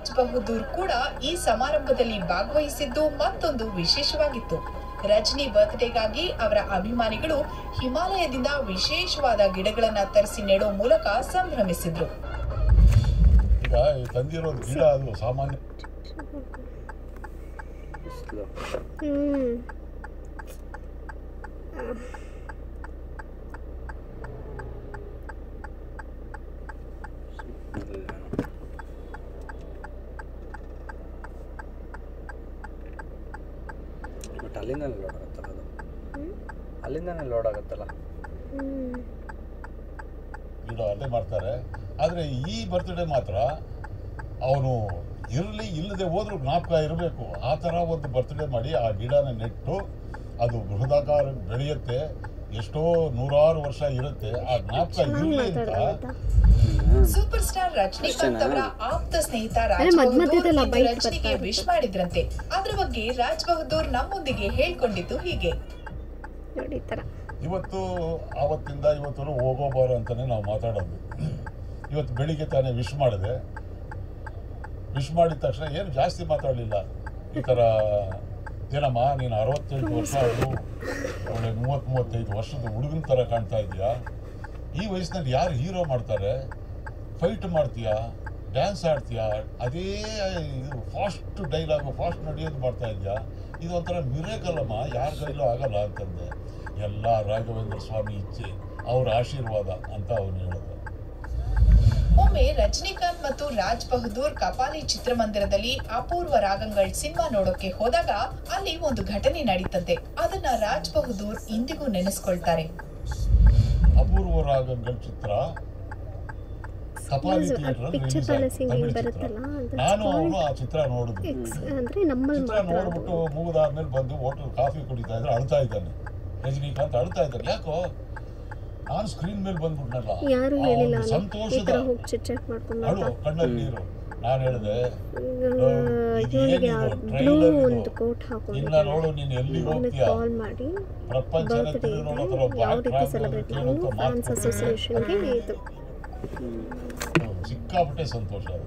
ರಾಜ್ ಬಹದ್ದೂರ್ ಕೂಡ ಈ ಸಮಾರಂಭದಲ್ಲಿ ಭಾಗವಹಿಸಿದ್ದು ಮತ್ತೊಂದು ವಿಶೇಷವಾಗಿತ್ತು ರಜನಿ ಬರ್ತ್ಡೇಗಾಗಿ ಅವರ ಅಭಿಮಾನಿಗಳು ಹಿಮಾಲಯದಿಂದ ವಿಶೇಷವಾದ ಗಿಡಗಳನ್ನ ತರಿಸಿ ನೆಡೋ ಮೂಲಕ ಸಂಭ್ರಮಿಸಿದ್ರು ಈಗ ಈ ತಂದಿರೋದು ಗಿಡ ಅದು ಸಾಮಾನ್ಯ ಬಿಸಿಲು ಹ್ಮ್ ಬಟ್ ಅಲ್ಲಿಂದನೇ ಲೋಡ್ ಆಗುತ್ತಲ್ಲ ಅದು ಹ್ಮ್. ಅಲ್ಲಿಂದನೇ ಲೋಡ್ ಆಗುತ್ತಲ್ಲ ಹ್ಮ್ ಗಿಡ ಅಲ್ಲೇ ಮಾಡ್ತಾರೆ ಆದರೆ ಈ ಬರ್ತ್ಡೇ ಮಾತ್ರ ಅವನು ಇರಲಿ ಇಲ್ಲದೆ ಹೋದ್ರೂ ಜ್ಞಾಪಕ ಇರಬೇಕು ಆ ಥರ ಒಂದು ಬರ್ತ್ಡೇ ಮಾಡಿ ಆ ಗಿಡನ ನೆಟ್ಟು ಅದು ಬೃಹದಾಕಾರ ಬೆಳೆಯುತ್ತೆ ಎಷ್ಟೋ ನೂರಾರು ವರ್ಷ ಇರುತ್ತೆ ಆ ಜ್ಞಾಪಕ ಚೆನ್ನಾಗಿ ಇರಲಿ ಅಂತ ಮಾತಾಡ್ದ ಸೂಪರ್ ಸ್ಟಾರ್ ರಜನಿಕಾಂತ್ ಅವರ ಆಪ್ತ ಸ್ನೇಹಿತ ರಾಜ್ ಅರೆ, ಮಧ್ಯ ಬಹದ್ದೂರ್ ಮಧ್ಯದಲ್ಲಿ ಇಂದು ಬೈಕ್ ರಜನಿಗೆ ಬರ್ತಾ ವಿಶ್ ಮಾಡಿದ್ರಂತೆ ಅದ್ರ ಬಗ್ಗೆ ರಾಜ್ ಬಹದ್ದೂರ್ ನಮ್ಮೊಂದಿಗೆ ಹೇಳ್ಕೊಂಡಿದ್ದು ಹೀಗೆ ನೋಡಿ ಈ ಥರ ಇವತ್ತು ಆವತ್ತಿಂದ ಇವತ್ತು ಹೋಗೋ ಬಾರೋ ಅಂತಲೇ ನಾವು ಮಾತಾಡೋದು ಇವತ್ತು ಬೆಳಿಗ್ಗೆ ತಾನೇ ವಿಶ್ ಮಾಡಿದೆ ವಿಶ್ ಮಾಡಿದ ತಕ್ಷಣ ಏನು ಜಾಸ್ತಿ ಮಾತಾಡಲಿಲ್ಲ ಈ ಥರ ಏನಮ್ಮ ನೀನು ಅರವತ್ತೆಂಟು ವರ್ಷ ಆದರೂ ಒಳ್ಳೆ ಮೂವತ್ತು ಮೂವತ್ತೈದು ವರ್ಷದ ಹುಡುಗನ ಥರ ಕಾಣ್ತಾ ಇದೆಯಾ ಈ ವಯಸ್ಸಿನಲ್ಲಿ ಯಾರು ಹೀರೋ ಮಾಡ್ತಾರೆ ಫೈಟ್ ಮಾಡ್ತೀಯಾ ಡ್ಯಾನ್ಸ್ ಆಡ್ತೀಯಾ ಅದೇ ಇದು ಫಾಸ್ಟ್ ಡೈಲಾಗು ಫಾಸ್ಟ್ ನಡೆಯೋದು ಮಾಡ್ತಾ ಇದೆಯಾ ಇದು ಒಂಥರ ಮಿರೇಕಲ್ಲಮ್ಮ ಯಾರ ಕೈಲೂ ಆಗಲ್ಲ ಅಂತಂದೆ ಎಲ್ಲ ರಾಘವೇಂದ್ರ ಸ್ವಾಮಿ ಇಚ್ಛೆ ಅವ್ರ ಆಶೀರ್ವಾದ ಅಂತ ಅವನು ಹೇಳಿದ ಒಮ್ಮೆ ರಜನಿಕಾಂತ್ ಮತ್ತು ರಾಜ್ ಬಹದ್ದೂರ್ ಕಪಾಲಿ ಚಿತ್ರಮಂದಿರದಲ್ಲಿ ಅಪೂರ್ವ ರಾಗಂಗಳ್ ಸಿನಿಮಾ ನೋಡೋಕೆ ಹೋದಾಗ ಅಲ್ಲಿ ಒಂದು ಘಟನೆ ನಡೀತಂತೆ ಅದನ್ನ ರಾಜ್ ಬಹದ್ದೂರ್ ಇಂದಿಗೂ ನೆನೆಸ್ಕೊಳ್ತಾರೆ ಅಪೂರ್ವ ರಾಗಂಗಳ ಚಿತ್ರ ಕಪಾಲಿ Suppose ಥಿಯೇಟರ್ ಆ picture palace ಹಿಂಗೆ ಬರುತ್ತಲ್ಲ, that's ನಾನು ಅವನು called ಆ ಚಿತ್ರ ನೋಡಿದ್ವಿ ಎಕ್ಸ್ ಅಂದ್ರೆ ನಮ್ಮಲ್ಲಿ ಚಿತ್ರ ಮಾತ್ರ ಅದು. ನೋಡ್ಬಿಟ್ಟು ಮುಗಿದಾದ್ಮೇಲೆ ಬಂದು ಹೋಟೆಲ್ ಕಾಫಿ ಕುಡಿತಾ ಇದ್ರೆ ಅಳ್ತಾ ಇದ್ದಾನೆ ರಜನಿಕಾಂತ್ ಅಳ್ತಾ ಇದ್ದಾನೆ ಯಾಕೋ ನಾನು ಸ್ಕ್ರೀನ್ ಮೇಲೆ ಬಂದ್ಬಿಟ್ನಲ್ಲ ಯಾರು ಆ ಹೇಳಿಲ್ಲ ಒಂದು ನಾನು ಈ ಸಂತೋಷದ ಥರ ಹೋಗಿ ಚಿಟ್ ಚಾಟ್ ಮಾಡ್ಕೊಂಡು ಅಳು ಕಣ್ಣಲ್ಲಿ ನೀರು ನಾನು ಹೇಳಿದೆ ಇವನಿಗೆ ಬ್ಲೂ ಒಂದು ಕೋಟ್ ಇನ್ನ ನೋಡು ನೀನು ಎಲ್ಲಿಗೆ ಅವನಿಗೆ ಹೋಗ್ತೀಯ ಕಾಲ್ ಮಾಡಿ ಪ್ರಪಂಚನ ಬರ್ತ್ಡೇ ತಿರುಗಿ ನೋಡೋ ಥರ ಇದೆ ಯಾವ ರೀತಿ ಸೆಲೆಬ್ರೇಟ್ ಕೇಳೋ ಮಾಡೋದು ಫ್ಯಾನ್ಸ್ ಅಸೋಸಿಯೇಷನ್ಗೆ ಇದು ಸಿಕ್ಕಾಪಟ್ಟೆ ಸಂತೋಷ ಅದು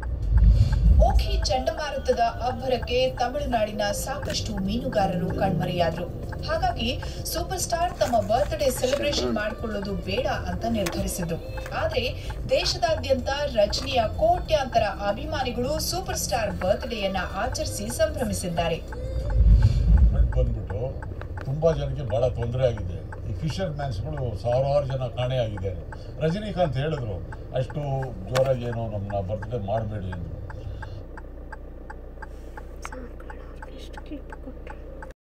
ಓಖಿ ಚಂಡಮಾರುತದ ಅಬ್ಬರಕ್ಕೆ ತಮಿಳುನಾಡಿನ ಸಾಕಷ್ಟು ಮೀನುಗಾರರು ಕಣ್ಮರೆಯಾದ್ರು ಹಾಗಾಗಿ ಸೂಪರ್ ಸ್ಟಾರ್ ತಮ್ಮ ಬರ್ತ್ಡೇ ಸೆಲೆಬ್ರೇಷನ್ ಮಾಡಿಕೊಳ್ಳೋದು ಬೇಡ ಅಂತ ನಿರ್ಧರಿಸಿದ್ರು ಆದ್ರೆ ದೇಶದಾದ್ಯಂತ ರಜನಿಯ ಕೋಟ್ಯಾಂತರ ಅಭಿಮಾನಿಗಳು ಸೂಪರ್ ಸ್ಟಾರ್ ಬರ್ತ್ಡೇಯನ್ನ ಆಚರಿಸಿ ಸಂಭ್ರಮಿಸಿದ್ದಾರೆ ಫ್ಲಡ್ ಬಂದ್ಬಿಟ್ಟು ತುಂಬ ಜನಕ್ಕೆ ಭಾಳ ತೊಂದರೆ ಆಗಿದೆ ಈ ಫಿಶರ್ ಮ್ಯಾನ್ಸ್ಗಳು ಸಾವಿರಾರು ಜನ ಕಾಣೆಯಾಗಿದ್ದಾರೆ ರಜನಿಕಾಂತ್ ಹೇಳಿದ್ರು ಅಷ್ಟು ಜೋರಾಗಿ ಏನೋ ನಮ್ಮನ್ನ ಬರ್ತ್ಡೇ ಮಾಡಬೇಡಿ ಅಂದರು ಸಾಕು ಅವ್ರಿಗೆ ಎಷ್ಟು ಕ್ಲಿಪ್ ಕೊಟ್ಟರು